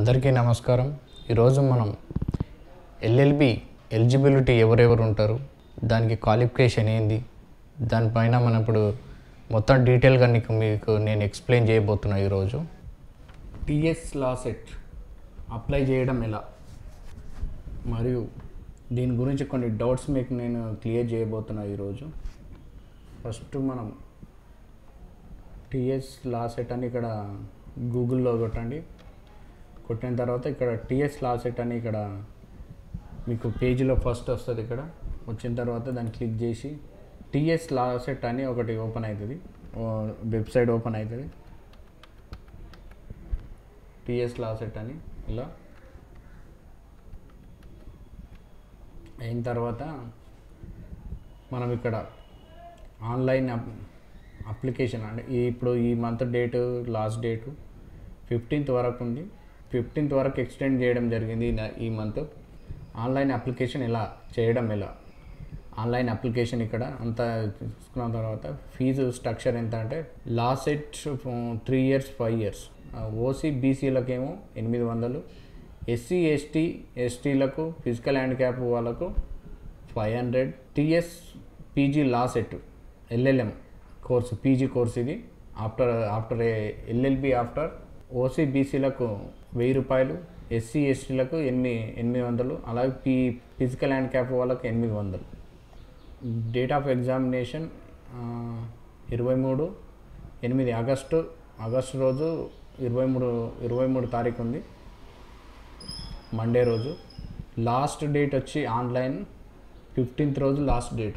అందరికీ నమస్కారం ఈరోజు మనం ఎల్ఎల్బి ఎలిజిబిలిటీ ఎవరెవరు ఉంటారు దానికి క్వాలిఫికేషన్ ఏంది దానిపైన మనం ఇప్పుడు మొత్తం డీటెయిల్గా నీకు మీకు నేను ఎక్స్ప్లెయిన్ చేయబోతున్నా ఈరోజు టిఎస్ లాసెట్ అప్లై చేయడం ఎలా మరియు దీని గురించి కొన్ని డౌట్స్ మీకు నేను క్లియర్ చేయబోతున్నా ఈరోజు ఫస్ట్ మనం టిఎస్ లాసెట్ అని ఇక్కడ గూగుల్లో కొట్టండి కొట్టిన తర్వాత ఇక్కడ టిఎస్ లాసెట్ అని ఇక్కడ మీకు పేజీలో ఫస్ట్ వస్తుంది ఇక్కడ వచ్చిన తర్వాత దాన్ని క్లిక్ చేసి టిఎస్ లాసెట్ అని ఒకటి ఓపెన్ అవుతుంది వెబ్సైట్ ఓపెన్ అవుతుంది టిఎస్ లాసెట్ అని ఇలా అయిన తర్వాత మనం ఇక్కడ ఆన్లైన్ అప్- అప్లికేషన్ అంటే ఈ ఇప్పుడు ఈ month date last date fifteenth వరకు ఉంది ఫిఫ్టీన్త్ వరకు ఎక్స్టెండ్ చేయడం జరిగింది ఈ న- ఈ మంత్ ఆన్లైన్ అప్లికేషన్ ఎలా చేయడం ఎలా ఆన్లైన్ అప్లికేషన్ ఇక్కడ అంతా చూసుకున్న తర్వాత ఫీజు స్ట్రక్చర్ ఎంత అంటే last set three years five years OC బీసీలకేమో ఎనిమిది వందలు ఎస్సీ ఎస్టీ ఎస్టీలకు ఫిజికల్ హ్యాండిక్యాప్ వాళ్ళకు ఫైవ్ హండ్రెడ్ టిఎస్ పీజీ లా LAWCET LLM course PG course ఇది after after LLB after OC బీసీలకు వెయ్యి రూపాయలు ఎస్సీ ఎస్టీలకు ఎనిమిది ఎనిమిది వందలు అలాగే పీ ఫిజికల్ హ్యాండిక్యాప్ వాళ్ళకు ఎనిమిది వందలు డేట్ ఆఫ్ ఎగ్జామినేషన్ ఇరవై మూడు ఎనిమిది ఆగస్టు ఆగస్టు రోజు ఇరవై మూడు ఇరవై మూడు తారీఖు ఉంది మండే రోజు లాస్ట్ డేట్ వచ్చి ఆన్లైన్ ఫిఫ్టీన్త్ రోజు లాస్ట్ డేట్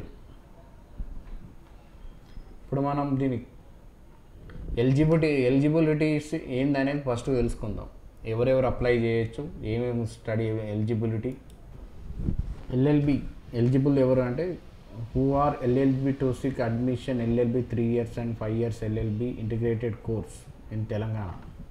ఇప్పుడు మనం దీని ఎలిజిబిలిటీ ఎలిజిబిలిటీస్ ఏందనేది ఫస్ట్ తెలుసుకుందాం ఎవరెవరు అప్లై చేయొచ్చు ఏమేమి స్టడీ ఎలిజిబిలిటీ ఎల్ఎల్బి ఎలిజిబుల్ ఎవరు అంటే who are LLB to seek admission LLB three years and five years LLB integrated course in Telangana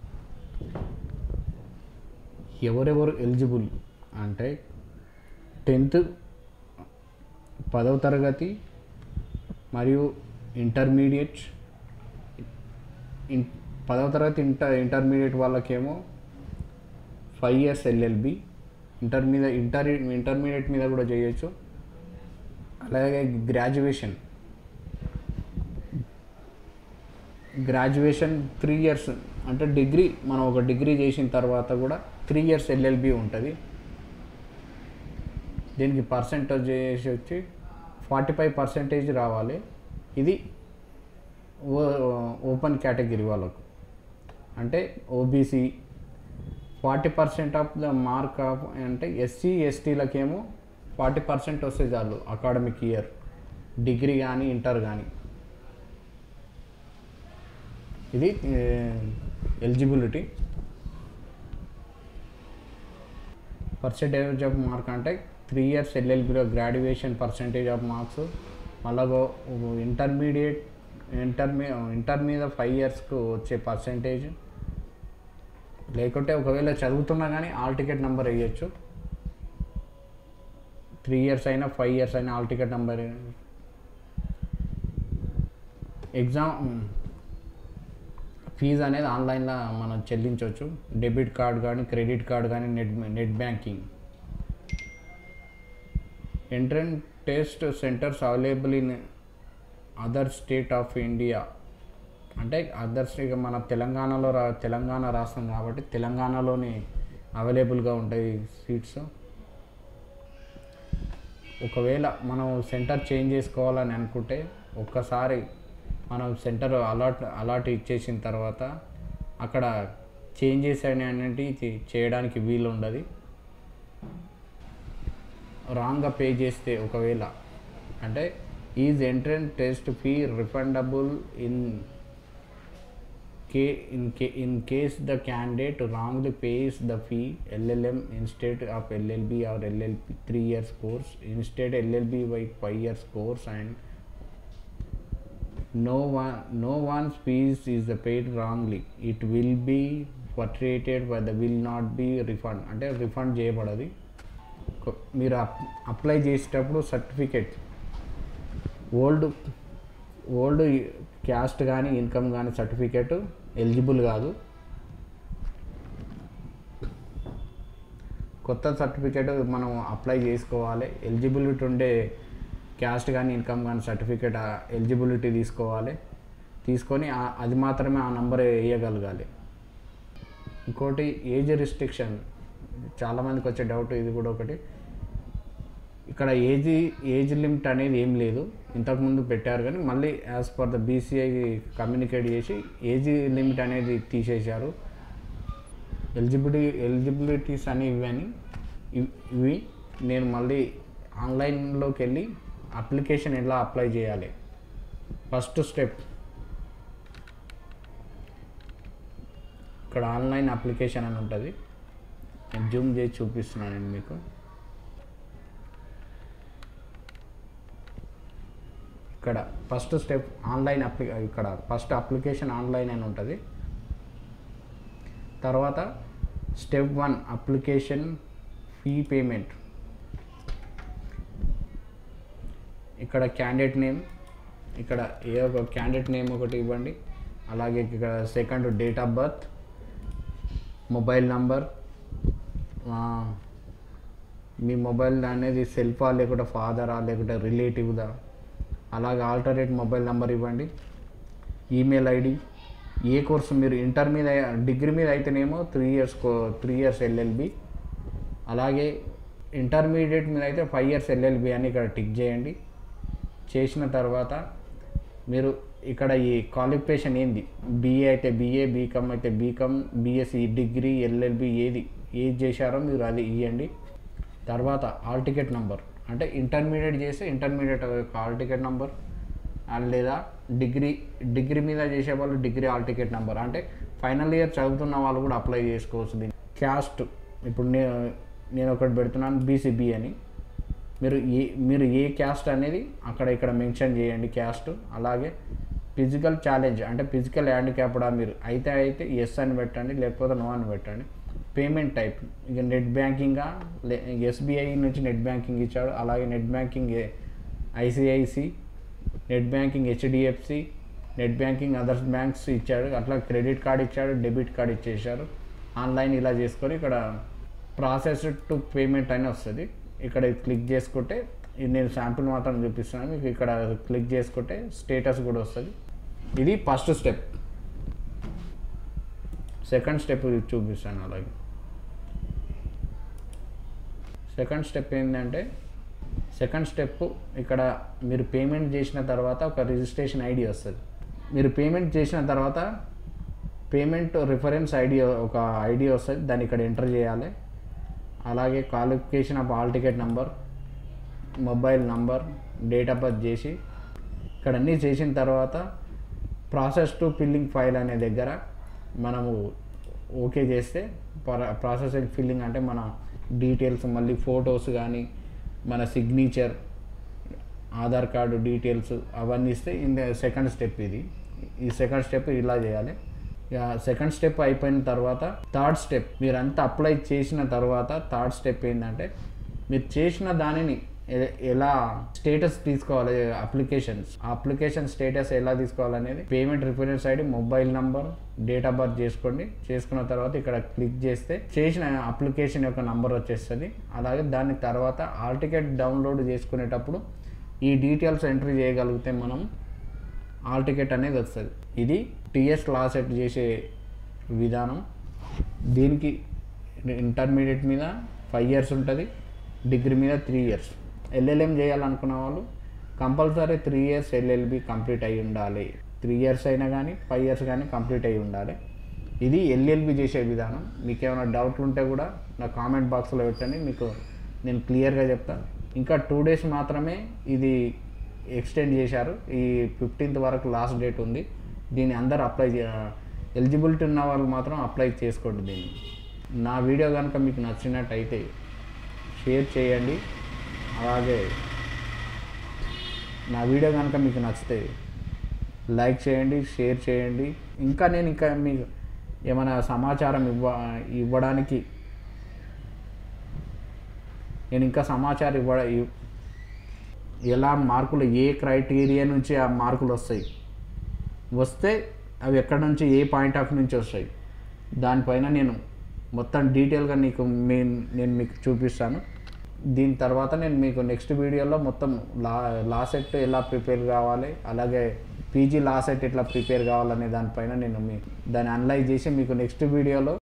ఎవరెవరు ఎలిజిబుల్ అంటే టెన్త్ పదవ తరగతి మరియు ఇంటర్మీడియట్ ఇన్ పదవ తరగతి ఇంటర్ ఇంటర్మీడియట్ వాళ్ళకేమో ఫైవ్ ఇయర్స్ ఎల్ఎల్బి ఇంటర్ మీద ఇంటర్ ఇంటర్మీడియట్ మీద కూడా చేయొచ్చు అలాగే గ్రాడ్యుయేషన్ గ్రాడ్యుయేషన్ త్రీ ఇయర్స్ అంటే డిగ్రీ మనం ఒక డిగ్రీ చేసిన తర్వాత కూడా త్రీ ఇయర్స్ ఎల్ఎల్బి ఉంటుంది దీనికి పర్సెంటేజ్ చేసి వచ్చి ఫార్టీ ఫైవ్ పర్సెంటేజ్ రావాలి ఇది ఓ- ఓపెన్ కేటగిరీ వాళ్ళకు అంటే OBC forty percent of the mark of అంటే ఎస్సీ ఎస్టీలకేమో ఫార్టీ పర్సెంట్ వస్తే చాలు అకాడమిక్ ఇయర్ డిగ్రీ కానీ ఇంటర్ కానీ ఇది ఎలిజిబిలిటీ పర్సెంటేజ్ ఆఫ్ మార్క్ అంటే త్రీ ఇయర్స్ ఎల్ఎల్బిలో గ్రాడ్యుయేషన్ పర్సెంటేజ్ ఆఫ్ మార్క్స్ మళ్ళా ఇంటర్మీడియట్ ఇంటర్ మీ ఇంటర్ మీద ఫైవ్ ఇయర్స్కు వచ్చే పర్సెంటేజ్ లేకుంటే ఒకవేళ చదువుతున్నా కానీ ఆల్ టికెట్ నెంబర్ వేయచ్చు త్రీ ఇయర్స్ అయినా ఫైవ్ ఇయర్స్ అయినా hall ticket number exam fees అనేది ఆన్లైన్లో మనం చెల్లించవచ్చు డెబిట్ కార్డ్ కానీ క్రెడిట్ కార్డ్ కానీ net net banking entrance test centres available in other state of India అంటే అదర్స్ ఇక మన తెలంగాణలో రా తెలంగాణ రాష్ట్రం కాబట్టి తెలంగాణలోని అవైలబుల్గా ఉంటాయి సీట్స్ ఒకవేళ మనం సెంటర్ చేంజ్ చేసుకోవాలని అనుకుంటే ఒక్కసారి మనం సెంటర్ అలాట్ అలాట్ ఇచ్చేసిన తర్వాత అక్కడ చేంజెస్ అనేవి చేయడానికి వీలు ఉండదు రాంగ్గా పే చేస్తే ఒకవేళ అంటే is entrance test fee refundable in case in case in case the candidate wrongly pays the fee LLM instead of LLB or LLB three years course instead LLB by five years course and no one no one's fees is paid wrongly it will be forfeited but will not be refund అంటే refund చేయబడది కొ- మీరు అప్ apply చేసేటప్పుడు certificate old old caste కానీ income కానీ certificate eligible కాదు కొత్త సర్టిఫికేట్ మనం అప్లై చేసుకోవాలి ఎలిజిబిలిటీ ఉండే క్యాస్ట్ కానీ ఇన్కమ్ కానీ సర్టిఫికేట్ ఎలిజిబిలిటీ తీసుకోవాలి తీసుకొని ఆ- అది మాత్రమే ఆ నంబర్ వేయగలగాలి ఇంకోటి ఏజ్ రిస్ట్రిక్షన్ చాలామందికి వచ్చే డౌట్ ఇది కూడా ఒకటి ఇక్కడ ఏజ్ ఏజ్ లిమిట్ అనేది ఏం లేదు ఇంతకుముందు పెట్టారు కానీ మళ్ళీ as per the BCI communicate చేసి ఏజ్ లిమిట్ అనేది తీసేశారు ఎలిజిబిలిటీ ఎలిజిబిలిటీస్ అని ఇవని ఇవ్- ఇవి నేను మళ్ళీ ఆన్లైన్లోకి వెళ్ళి అప్లికేషన్ ఎలా అప్లై చేయాలి ఫస్ట్ స్టెప్ ఇక్కడ ఆన్లైన్ అప్లికేషన్ అని ఉంటుంది నేను జూమ్ చేసి చూపిస్తున్నాను నేను మీకు ఇక్కడ ఫస్ట్ స్టెప్ ఆన్లైన్ అప్లి ఇక్కడ ఫస్ట్ అప్లికేషన్ ఆన్లైన్ అని ఉంటుంది తర్వాత step one application fee payment ఇక్కడ క్యాండిడేట్ నేమ్ ఇక్కడ ఏ ఒక క్యాండిడేట్ నేమ్ ఒకటి ఇవ్వండి అలాగే ఇక్కడ second date of birth mobile number మీ మొబైల్ అనేది సెల్ఫా లేకుంటే ఫాదరా లేకుంటే రిలేటివ్దా అలాగే ఆల్టర్నేట్ మొబైల్ నెంబర్ ఇవ్వండి ఈమెయిల్ ఐడి ఏ కోర్సు మీరు ఇంటర్ మీద డిగ్రీ మీద అయితేనేమో three years three years LLB అలాగే ఇంటర్మీడియట్ మీద అయితే ఫైవ్ ఇయర్స్ ఎల్ఎల్బి అని ఇక్కడ టిక్ చేయండి చేసిన తర్వాత మీరు ఇక్కడ ఈ క్వాలిఫికేషన్ ఏంది బీఏ అయితే బీఏ బీకామ్ అయితే బీకామ్ బీఎస్సీ డిగ్రీ ఎల్ఎల్బి ఏది ఏది చేశారో మీరు అది ఇవ్వండి తర్వాత ఆల్ టికెట్ నంబర్ అంటే ఇంటర్మీడియట్ చేస్తే ఇంటర్మీడియట్ యొక్క ఆల్ టికెట్ నంబర్ అండ్ లేదా డిగ్రీ డిగ్రీ మీద చేసే వాళ్ళు డిగ్రీ ఆల్ టికెట్ నెంబర్ అంటే ఫైనల్ ఇయర్ చదువుతున్న వాళ్ళు కూడా అప్లై చేసుకోవచ్చు దీన్ని క్యాస్ట్ ఇప్పుడు నేను నేను ఒకటి పెడుతున్నాను బీసీబీ అని మీరు ఏ మీరు ఏ క్యాస్ట్ అనేది అక్కడ ఇక్కడ మెన్షన్ చేయండి క్యాస్ట్ అలాగే ఫిజికల్ ఛాలెంజ్ అంటే ఫిజికల్ హ్యాండిక్యాప్డా మీరు అయితే అయితే ఎస్ అని పెట్టండి లేకపోతే నో అని పెట్టండి పేమెంట్ టైప్ ఇక నెట్ బ్యాంకింగా లే ఎస్బీఐ నుంచి నెట్ బ్యాంకింగ్ ఇచ్చాడు అలాగే net banking ICICI net banking HDFC net banking others banks ఇచ్చాడు అట్లా క్రెడిట్ కార్డ్ ఇచ్చాడు డెబిట్ కార్డ్ ఇచ్చేసారు ఆన్లైన్ ఇలా చేసుకొని ఇక్కడ ప్రాసెస్ టు పేమెంట్ అని వస్తుంది ఇక్కడ ఇది క్లిక్ చేసుకుంటే ఇది నేను శాంపిల్ మాత్రం చూపిస్తున్నాను మీకు ఇక్కడ క్లిక్ చేసుకుంటే స్టేటస్ కూడా వస్తుంది ఇది ఫస్ట్ స్టెప్ సెకండ్ స్టెప్ చూపిస్తాను అలాగే సెకండ్ స్టెప్ ఏంటంటే సెకండ్ స్టెప్ ఇక్కడ మీరు పేమెంట్ చేసిన తర్వాత ఒక రిజిస్ట్రేషన్ ఐడి వస్తుంది మీరు పేమెంట్ చేసిన తర్వాత పేమెంట్ రిఫరెన్స్ ఐడి ఒక ఐడి వస్తుంది దాన్ని ఇక్కడ ఎంటర్ చేయాలి అలాగే qualification of hall ticket number mobile number date of birth చేసి ఇక్కడ అన్నీ చేసిన తర్వాత ప్రాసెస్ టు ఫిల్లింగ్ ఫైల్ అనే దగ్గర మనము ఓకే చేస్తే ప్రాసెసింగ్ ఫిల్లింగ్ అంటే మన డీటెయిల్స్ మళ్ళీ ఫొటోస్ కానీ మన సిగ్నేచర్ ఆధార్ కార్డు డీటెయిల్స్ అవన్నీ ఇస్తే ఇన్ సెకండ్ స్టెప్ ఇది ఈ సెకండ్ స్టెప్ ఇలా చేయాలి ఇక సెకండ్ స్టెప్ అయిపోయిన తర్వాత థర్డ్ స్టెప్ మీరంతా అప్లై చేసిన తర్వాత థర్డ్ స్టెప్ ఏంటంటే మీరు చేసిన దానిని ఎ- ఎలా స్టేటస్ తీసుకోవాలి అప్లికేషన్స్ ఆ అప్లికేషన్ స్టేటస్ ఎలా తీసుకోవాలనేది payment reference ID mobile number date of birth చేసుకోండి చేసుకున్న తర్వాత ఇక్కడ క్లిక్ చేస్తే చేసిన అప్లికేషన్ యొక్క నంబర్ వచ్చేస్తుంది అలాగే దాని తర్వాత ఆల్ టికెట్ డౌన్లోడ్ చేసుకునేటప్పుడు ఈ డీటెయిల్స్ ఎంట్రీ చేయగలిగితే మనం ఆల్ టికెట్ అనేది వస్తుంది ఇది టీఎస్ లా సెట్ చేసే విధానం దీనికి ఇంటర్మీడియట్ మీద ఫైవ్ ఇయర్స్ ఉంటుంది డిగ్రీ మీద త్రీ ఇయర్స్ ఎల్ఎల్ఎం చేయాలనుకున్న వాళ్ళు compulsory three years LLB complete అయి ఉండాలి త్రీ ఇయర్స్ అయినా కానీ ఫైవ్ ఇయర్స్ కానీ కంప్లీట్ అయి ఉండాలి ఇది ఎల్ఎల్బి చేసే విధానం మీకు ఏమైనా డౌట్లు ఉంటే కూడా నా కామెంట్ బాక్స్లో పెట్టండి మీకు నేను క్లియర్గా చెప్తాను ఇంకా టూ డేస్ మాత్రమే ఇది ఎక్స్టెండ్ చేశారు ఈ ఫిఫ్టీన్త్ వరకు లాస్ట్ డేట్ ఉంది దీన్ని అందరూ అప్లై చే ఎలిజిబిలిటీ ఉన్న వాళ్ళు మాత్రం అప్లై చేసుకోండి దీన్ని నా వీడియో కనుక మీకు నచ్చినట్టయితే షేర్ చేయండి అలాగే నా వీడియో కనుక మీకు నచ్చితే లైక్ చేయండి షేర్ చేయండి ఇంకా నేను ఇంకా మీకు ఏమైనా సమాచారం ఇవ్వ ఇవ్వడానికి నేను ఇంకా సమాచారం ఇవ్వ ఇవ్- ఎలా మార్కులు ఏ క్రైటీరియా నుంచి ఆ మార్కులు వస్తాయి వస్తే అవి ఎక్కడి నుంచి ఏ పాయింట్ ఆఫ్ నుంచి వస్తాయి దానిపైన నేను మొత్తం డీటెయిల్గా నీకు మీ నేను మీకు చూపిస్తాను దీని తర్వాత నేను మీకు నెక్స్ట్ వీడియోలో మొత్తం లా లా సెట్ ఎలా ప్రిపేర్ కావాలి అలాగే పీజీ లా సెట్ ఎట్లా ప్రిపేర్ కావాలనే దానిపైన నేను మీ దాన్ని అనలైజ్ చేసి మీకు నెక్స్ట్ వీడియోలో